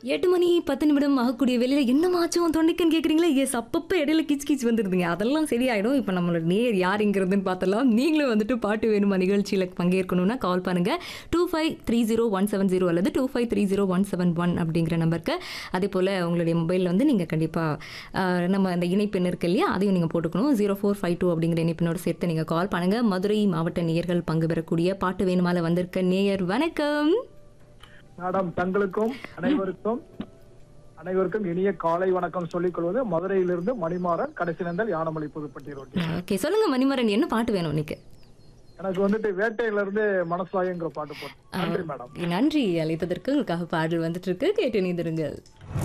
எட்டு மணி பத்து நிமிடம் ஆகக்கூடிய வெளியில் என்னமாச்சும் தொண்டைக்குன்னு கேட்குறீங்களா எஸ் அப்பப்போ இடையில கிச் கிச் வந்துருதுங்க அதெல்லாம் சரியாயிடும் இப்போ நம்மளோட நேர் யாருங்கிறதுன்னு பார்த்தலாம் நீங்களும் வந்துட்டு பாட்டு வேணுமா நிகழ்ச்சியில் பங்கேற்கணும்னா கால் பண்ணுங்கள் two five three zero one seven zero அல்லது two five three zero one seven one அப்படிங்கிற நம்பருக்கு அதே போல் உங்களுடைய மொபைலில் வந்து நீங்கள் கண்டிப்பாக நம்ம அந்த இணைப்பெண் இருக்கு இல்லையா அதையும் நீங்கள் போட்டுக்கணும் ஜீரோ ஃபோர் ஃபைவ் டூ அப்படிங்கிற இணைப்பினோட சேர்த்து நீங்கள் கால் பண்ணுங்கள் மதுரை மாவட்ட நேயர்கள் பங்கு பெறக்கூடிய பாட்டு வேணுமால வந்திருக்க நேயர் வணக்கம் மேடம் தங்களுக்கும் அனைவருக்கும் அனைவருக்கும் இனிய காலை வணக்கம் சொல்லிக் கொள்வது மதுரையிலிருந்து மணிமாறன் கடைசி நந்தல் யானமலை புதுப்பட்டி ரோட்டி ஓகே சொல்லுங்க மணிமரன் என்ன பாட்டு வேணும் இன்னைக்கு எனக்கு வந்துட்டு வேட்டையில இருந்து மனசாயங்கிற பாட்டு போட்டு நன்றி மேடம் நன்றி அழைத்ததற்கு உங்களுக்காக பாடல் வந்துட்டு இருக்கு கேட்டு நீந்திருங்கள்